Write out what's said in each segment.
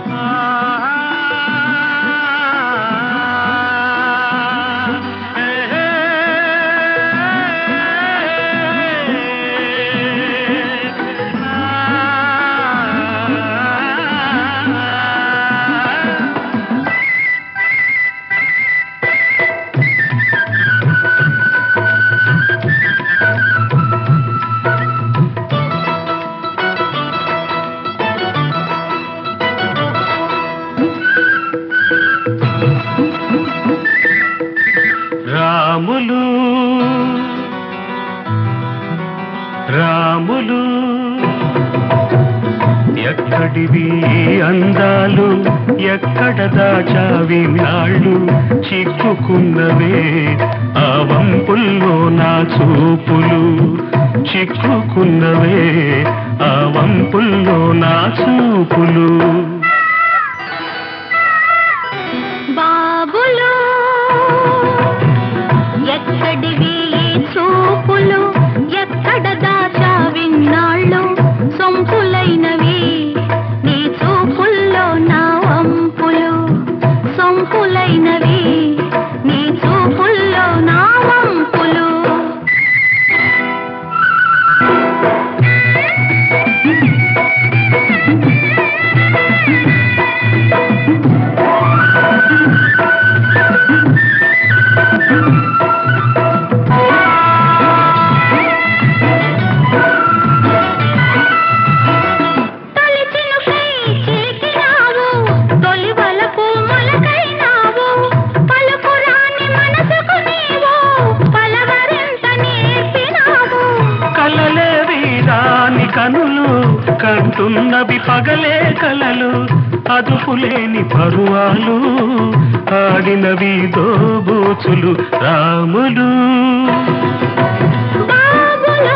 రాములు రాములు ఎక్కడివి ఈ అందాలు ఎక్కడ దాచావి నాళ్ళు చిక్కుకున్నవే ఆ వంపుల్లో నా చూపులు చిక్కుకున్నవే ఆ వంపుల్లో నా చూపులు బాబులు ఎక్కడివి ఈ చూపులు ఎక్కడ దాచా విన్నాళ్ళు సొంపులైనవి నీ చూపుల్లో నా వంపులు సొంపులైనవి నీ చూపుల్లో నా వంపులు తొలి చినుకై చిలికినావు, తొలి వలపు మొలకైనావు, పలుకు రాని మనసుకు నీవు పలవరింత నేర్పినావు. కలలే వీరాని కనులు కంటున్నవి పగలే కలలు అదుపులేని పరువాలు ఆడినవి దోబూచులు రాములు బాబులు,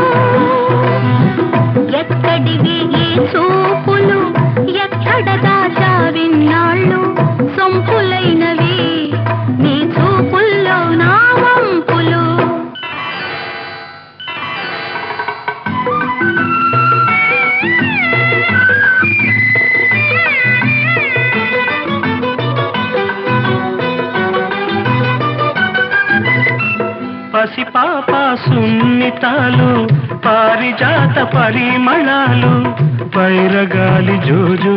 ఎక్కడివి ఈ చూపులు ఎక్కడ దాచా విన్నాళ్ళు సొంపులైనవి నీ చూపుల్లో నా వంపులు పసిపాప సున్నితాలు పారిజాత పరిమళాలు పైరగాలి జోజు